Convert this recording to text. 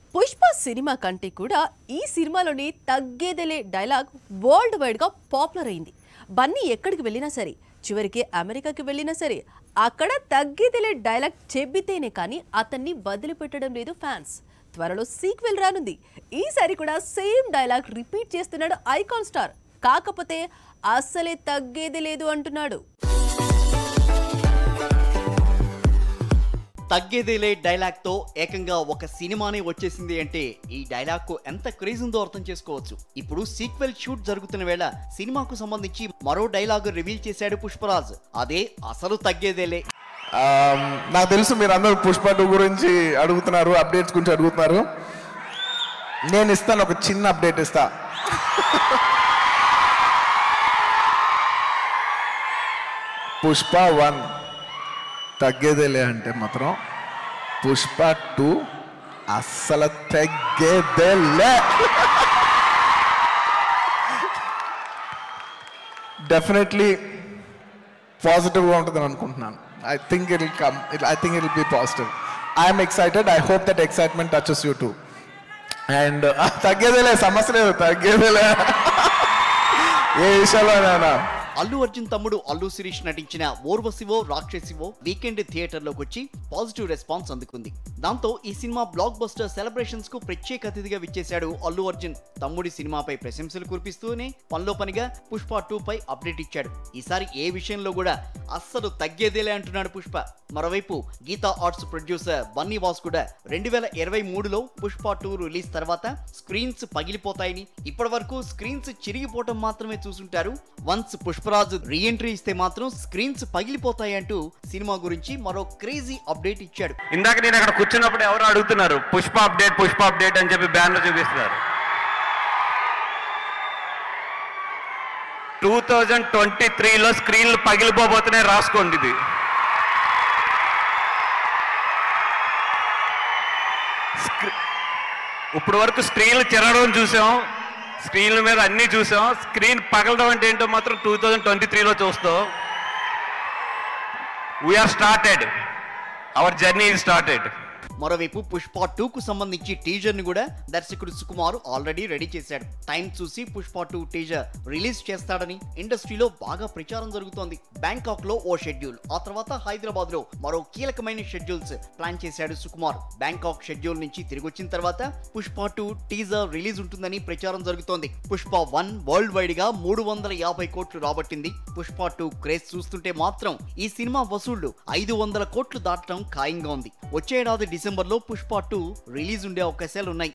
Pushpa cinema కంటే కూడా ఈ సినిమాలోని తగ్గేదేలే డైలాగ్ వరల్డ్ వైడ్గా పాపులర్ అయింది బన్నీ ఎక్కడికి వెళ్ళినా సరే చివరికి అమెరికాకి వెళ్ళినా సరే అక్కడ తగ్గేదేలే డైలాగ్ చెబితేనే కానీ అతన్ని వదిలిపెట్టడం లేదు ఫ్యాన్స్ త్వరలో సీక్వెల్ రానుంది ఈసారి కూడా సేమ్ డైలాగ్ రిపీట్ చేస్తున్నాడు ఐకాన్ స్టార్ కాకపోతే అస్సలే తగ్గేది లేదు అంటున్నాడు తగ్గేదేలే డైలాగ్ తో ఏకంగా ఒక సినిమానే వచ్చేసింది అంటే ఈ డైలాగ్ కు ఎంత క్రేజ్ ఉందో అర్థం చేసుకోవచ్చు ఇప్పుడు సీక్వెల్ షూట్ జరుగుతున్న వేళ సినిమాకు సంబంధించి మరో డైలాగ్ రివీల్ చేశాడు పుష్పరాజ్ అదే అసలు తగ్గేదేలే ఆమ్, నాకు తెలుసు మీరు అందరూ పుష్ప టూ గురించి అడుగుతున్నారు అప్డేట్స్ గురించి అడుగుతున్నారు నేను ఇస్తాను ఒక చిన్న అప్డేట్ ఇస్తా పుష్ప వన్ తగ్గేదేలే అంటే మాత్రం పుష్ప టూ అస్సలు తగ్గేదేలే డెఫినెట్లీ పాజిటివ్గా ఉంటుందని అనుకుంటున్నాను I think it come I think it be positive I'm excited I hope that excitement touches you too and తగ్గేదేలే సమస్య లేదు తగ్గేదేలే ఏ విషయంలోనైనా అల్లు అర్జున్ తమ్ముడు అల్లు శిరీష్ నటించిన ఓర్వశివో రాక్షసివో వీకెండ్ థియేటర్ లోకి వచ్చి పాజిటివ్ రెస్పాన్స్ అందుకుంది దాంతో ఈ సినిమా బ్లాక్ బస్టర్ సెలబ్రేషన్స్ కు ప్రత్యేక అతిథిగా విచ్చేశాడు అల్లు అర్జున్ తమ్ముడి సినిమాపై ప్రశంసలు కురిపిస్తూనే పనిలో పనిగా పుష్ప టూ పై అప్డేట్ ఇచ్చాడు ఈసారి ఏ విషయంలో కూడా అస్సలు తగ్గేదేలే అంటున్నాడు పుష్ప మరోవైపు గీతా ఆర్ట్స్ ప్రొడ్యూసర్ బన్నీ వాస్ కూడా రెండు వేల ఇరవై మూడులో పుష్ప టూ రిలీజ్ తర్వాత స్క్రీన్స్ పగిలిపోతాయని ఇప్పటి వరకు స్క్రీన్స్ చిరిగిపోవటం మాత్రమే చూసుంటారు వన్స్ పుష్పరాజు రీఎంట్రీ ఇస్తే మాత్రం స్క్రీన్స్ పగిలిపోతాయి అంటూ సినిమా గురించి మరో క్రేజీ అప్డేట్ ఇచ్చాడు ఇందాక నేను అక్కడ కూర్చున్నప్పుడు ఎవరు అడుగుతున్నారు పుష్ప అప్డేట్ పుష్ప అప్డేట్ అని చెప్పి బ్యానర్ చూపిస్తున్నారు టూ థౌజండ్ ట్వంటీ త్రీలో స్క్రీన్లు పగిలిపోబోతున్నాయి రాసుకోండి ఇది స్క్రీ- ఇప్పుడు వరకు స్క్రీన్లు చెరగడం చూసాం స్క్రీన్ల మీద అన్నీ చూసాం స్క్రీన్ పగలడం అంటే ఏంటో మాత్రం టూ థౌజండ్ ట్వంటీ త్రీలో చూస్తాం we're started our journey is started మరోవైపు పుష్ప టూ కు సంబంధించి టీజర్ ని కూడా దర్శకుడు సుకుమార్ ఆల్రెడీ రెడీ చేశాడు టైం చూసి పుష్ప టూ టీజర్ రిలీజ్ చేస్తాడని ఇండస్ట్రీలో బాగా ప్రచారం జరుగుతోంది బ్యాంకాక్ లో ఓ షెడ్యూల్ ఆ తర్వాత హైదరాబాద్ లో మరో కీలకమైన షెడ్యూల్స్ ప్లాన్ చేశాడు సుకుమార్ బ్యాంకాక్ షెడ్యూల్ నుంచి తిరిగి వచ్చిన తర్వాత పుష్ప టూ టీజర్ రిలీజ్ ఉంటుందని ప్రచారం జరుగుతోంది పుష్ప వన్ వరల్డ్ వైడ్ గా మూడు వందల యాభై కోట్లు రాబట్టింది పుష్ప టూ క్రేజ్ చూస్తుంటే మాత్రం ఈ సినిమా వసూళ్లు ఐదు వందల కోట్లు దాటడం ఖాయంగా ఉంది వచ్చే ఏడాది డిసెంబర్ లో పుష్ప టూ రిలీజ్ ఉండే అవకాశాలు ఉన్నాయి